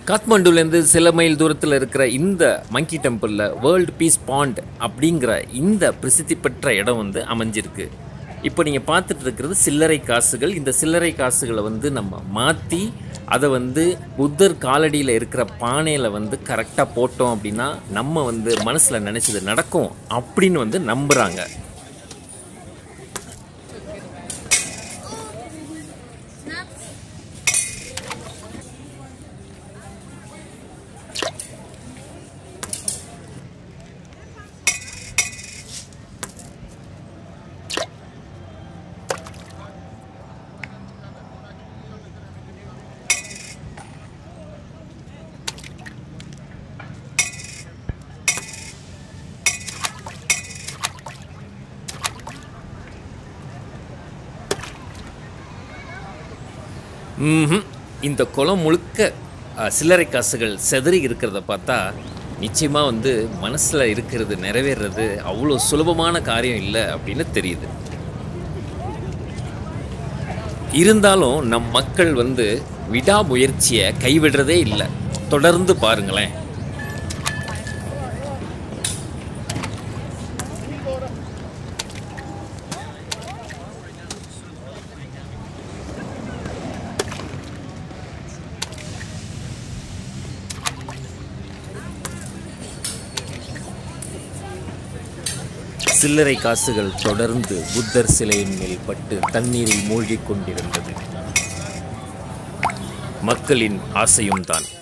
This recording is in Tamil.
காத்மண்டுலேருந்து சில மைல் தூரத்தில் இருக்கிற இந்த மங்கி டெம்பிளில் வேர்ல்டு பீஸ் பாண்ட் அப்படிங்கிற இந்த பிரசித்தி பெற்ற இடம் வந்து அமைஞ்சிருக்கு இப்போ நீங்கள் பார்த்துட்டு இருக்கிறது சில்லறை காசுகள் இந்த சில்லறை காசுகளை வந்து நம்ம மாற்றி அதை வந்து புத்தர் காலடியில் இருக்கிற பானையில் வந்து கரெக்டாக போட்டோம் அப்படின்னா நம்ம வந்து மனசில் நினச்சது நடக்கும் அப்படின்னு வந்து நம்புகிறாங்க ம்ஹும். இந்த குளம் முழுக்க அஹ், சில்லறை காசுகள் செதறி இருக்கிறத பார்த்தா நிச்சயமாக வந்து மனசில் இருக்கிறது நிறைவேறது அவ்வளோ சுலபமான காரியம் இல்லை அப்படின்னு தெரியுது இருந்தாலும் நம் மக்கள் வந்து விடாமுயற்சியை கைவிடுறதே இல்லை தொடர்ந்து பாருங்களேன் சில்லறை காசுகள் தொடர்ந்து புத்தர் சிலையின் மேல் பட்டு தண்ணீரில் மூழ்கிக் கொண்டிருந்தது மக்களின் ஆசையும் தான்